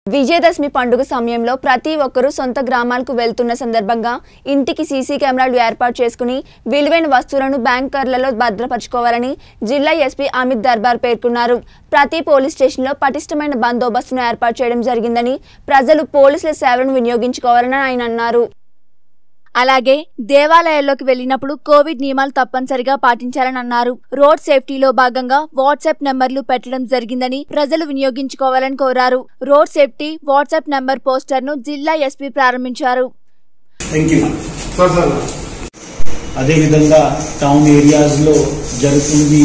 విజయదశమి పండుగ సమయంలో ప్రతి ఒక్కరూ సొంత గ్రామాలకు వెళ్తున్న సందర్భంగా ఇంటికి సీసీ కెమెరాలు ఏర్పాటు చేసుకుని విలువైన వస్తువులను బ్యాంకర్లలో భద్రపరచుకోవాలని జిల్లా ఎస్పీ అమిత్ దర్బార్ పేర్కొన్నారు ప్రతి పోలీస్ స్టేషన్లో పటిష్టమైన బందోబస్తును ఏర్పాటు చేయడం జరిగిందని ప్రజలు పోలీసుల సేవలను వినియోగించుకోవాలని ఆయన అన్నారు అలాగే దేవాలయాల్లోకి వెళ్లినప్పుడు కోవిడ్ నియమాలు తప్పనిసరిగా పాటించాలని అన్నారు రోడ్ సేఫ్టీలో భాగంగా వాట్సాప్ నెంబర్లు పెట్టడం జరిగిందని ప్రజలు వినియోగించుకోవాలని కోరారు road safety WhatsApp number poster ను జిల్లా ఎస్పీ ప్రారంభించారు థ్యాంక్ యూ సార్ సార్ అదేవిధంగా టౌన్ ఏరియాస్లో జరుగుతుంది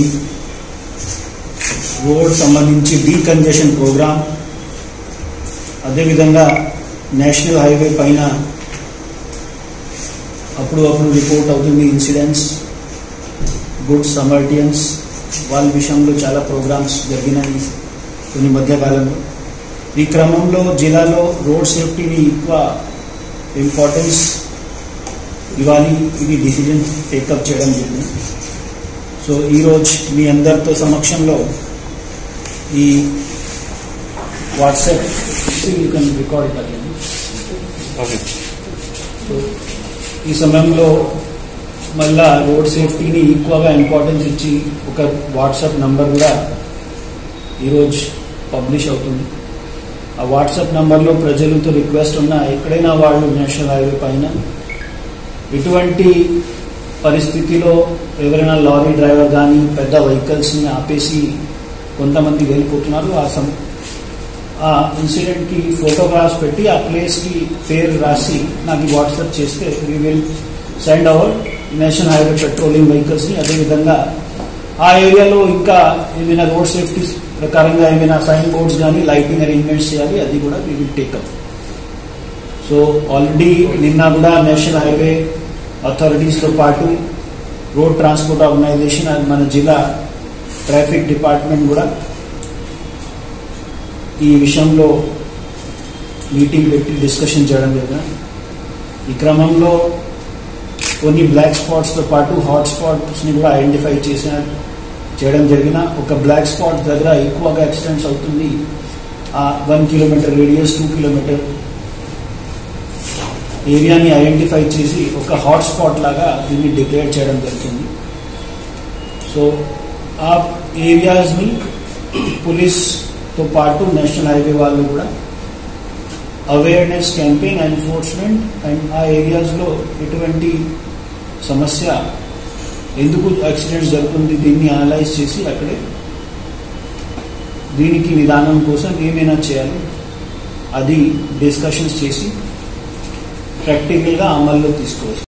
రోడ్ సంబంధించి డీకంజెషన్ ప్రోగ్రామ్ అదేవిధంగా నేషనల్ హైవే పైన అప్పుడు అప్పుడు రిపోర్ట్ అవుతుంది ఇన్సిడెంట్స్ గుడ్స్ అమర్టియన్స్ వాళ్ళ విషయంలో చాలా ప్రోగ్రామ్స్ జరిగినాయి కొన్ని మధ్యకాలంలో ఈ క్రమంలో జిల్లాలో రోడ్ సేఫ్టీని ఎక్కువ ఇంపార్టెన్స్ ఇవ్వాలి ఇది డిసిజన్ టేకప్ చేయడం జరిగింది సో ఈరోజు మీ అందరితో సమక్షంలో ఈ WhatsApp you can record again okay so ఈ సమయంలో మళ్ళా రోడ్ సేఫ్టీని ఎక్కువగా ఇంపార్టెన్స్ ఇచ్చి ఒక వాట్సాప్ నంబర్ కూడా ఈరోజు పబ్లిష్ అవుతుంది ఆ వాట్సాప్ నంబర్లో ప్రజలతో రిక్వెస్ట్ ఉన్నా ఎక్కడైనా వాళ్ళు నేషనల్ హైవే పైన ఇటువంటి పరిస్థితిలో ఎవరైనా లారీ డ్రైవర్ కానీ పెద్ద వెహికల్స్ని ఆపేసి కొంతమంది వెళ్ళిపోతున్నారు ఆ సమ ఆ ఇన్సిడెంట్కి ఫోటోగ్రాఫ్స్ పెట్టి ఆ ప్లేస్కి పేరు రాసి నాకు వాట్సాప్ చేస్తే we will send our national highway patrolling వెహికల్స్ని అదేవిధంగా ఆ ఏరియాలో ఇంకా ఏమైనా రోడ్ సేఫ్టీ ప్రకారంగా ఏమైనా సైన్ బోర్డ్స్ కానీ లైటింగ్ అరేంజ్మెంట్స్ చేయాలి అది కూడా we will take up so already నిన్న కూడా నేషనల్ హైవే అథారిటీస్తో పాటు రోడ్ ట్రాన్స్పోర్ట్ ఆర్గనైజేషన్ అండ్ మన జిల్లా ట్రాఫిక్ డిపార్ట్మెంట్ కూడా ఈ విషయంలో మీటింగ్ పెట్టి డిస్కషన్ చేయడం జరిగింది ఈ క్రమంలో కొన్ని బ్లాక్ స్పాట్స్తో పాటు హాట్ స్పాట్స్ని కూడా ఐడెంటిఫై చేసిన చేయడం జరిగిన ఒక బ్లాక్ స్పాట్ దగ్గర ఎక్కువగా యాక్సిడెంట్స్ అవుతుంది ఆ one kilometer radius two kilometer ఏరియాని ఐడెంటిఫై చేసి ఒక హాట్ స్పాట్ లాగా దీన్ని డిక్లేర్ చేయడం జరుగుతుంది సో ఆ ఏరియాస్ని పోలీస్తో పాటు నేషనల్ హైవే వాళ్ళు కూడా అవేర్నెస్ క్యాంపెయిన్ ఎన్ఫోర్స్మెంట్ అండ్ ఆ ఏరియాస్లో ఎటువంటి సమస్య ఎందుకు యాక్సిడెంట్స్ జరుగుతుంది దీన్ని అనలైజ్ చేసి అక్కడే దీనికి విధానం కోసం ఏమైనా చేయాలి అది డిస్కషన్స్ చేసి ప్రాక్టికల్గా అమల్లో తీసుకోవచ్చు